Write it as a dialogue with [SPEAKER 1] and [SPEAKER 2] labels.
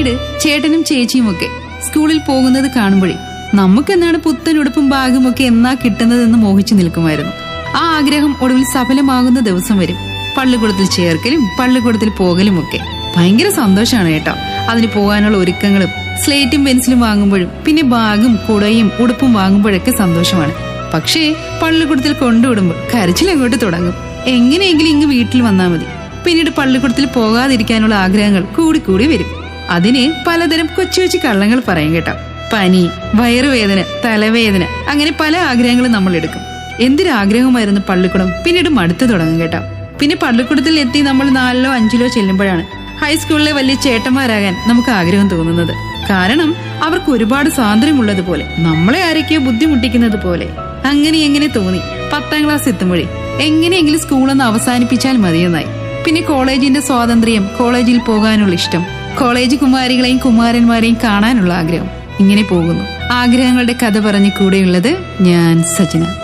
[SPEAKER 1] പിന്നീട് ചേട്ടനും ചേച്ചിയും ഒക്കെ സ്കൂളിൽ പോകുന്നത് കാണുമ്പോഴേ നമുക്കെന്നാണ് പുത്തൻ ഉടുപ്പും ബാഗും ഒക്കെ എന്നാ കിട്ടുന്നതെന്ന് മോഹിച്ചു നിൽക്കുമായിരുന്നു ആ ആഗ്രഹം ഒടുവിൽ സഫലമാകുന്ന ദിവസം വരും പള്ളിക്കൂടത്തിൽ ചേർക്കലും പള്ളിക്കൂടത്തിൽ പോകലും ഒക്കെ ഭയങ്കര സന്തോഷമാണ് കേട്ടോ അതിന് പോകാനുള്ള ഒരുക്കങ്ങളും സ്ലേറ്റും പെൻസിലും വാങ്ങുമ്പോഴും പിന്നെ ബാഗും കുടയും ഉടുപ്പും വാങ്ങുമ്പോഴൊക്കെ സന്തോഷമാണ് പക്ഷേ പള്ളിക്കൂടത്തിൽ കൊണ്ടുവിടുമ്പോൾ കരച്ചിൽ അങ്ങോട്ട് തുടങ്ങും എങ്ങനെയെങ്കിലും ഇങ്ങ് വീട്ടിൽ വന്നാൽ മതി പിന്നീട് പള്ളിക്കൂടത്തിൽ പോകാതിരിക്കാനുള്ള ആഗ്രഹങ്ങൾ കൂടിക്കൂടി വരും അതിന് പലതരം കൊച്ചു കൊച്ചു കള്ളങ്ങൾ പറയും കേട്ടോ പനി വയറുവേദന തലവേദന അങ്ങനെ പല ആഗ്രഹങ്ങളും നമ്മൾ എടുക്കും എന്തൊരാഗ്രഹമായിരുന്നു പള്ളിക്കൂടം പിന്നീട് മടുത്തു തുടങ്ങും കേട്ടോ പിന്നെ പള്ളിക്കൂടത്തിൽ എത്തി നമ്മൾ നാലിലോ അഞ്ചിലോ ചെല്ലുമ്പോഴാണ് ഹൈസ്കൂളിലെ വലിയ ചേട്ടന്മാരാകാൻ നമുക്ക് ആഗ്രഹം തോന്നുന്നത് കാരണം അവർക്ക് ഒരുപാട് സ്വാതന്ത്ര്യമുള്ളതുപോലെ നമ്മളെ ആരൊക്കെയോ ബുദ്ധിമുട്ടിക്കുന്നത് പോലെ അങ്ങനെ എങ്ങനെ തോന്നി പത്താം ക്ലാസ് എത്തുമ്പോഴേ എങ്ങനെയെങ്കിലും സ്കൂളൊന്ന് അവസാനിപ്പിച്ചാൽ മതിയെന്നായി പിന്നെ കോളേജിന്റെ സ്വാതന്ത്ര്യം കോളേജിൽ പോകാനുള്ള ഇഷ്ടം കോളേജ് കുമാരികളെയും കുമാരന്മാരെയും കാണാനുള്ള ആഗ്രഹം ഇങ്ങനെ പോകുന്നു ആഗ്രഹങ്ങളുടെ കഥ പറഞ്ഞ് കൂടെയുള്ളത് ഞാൻ സജന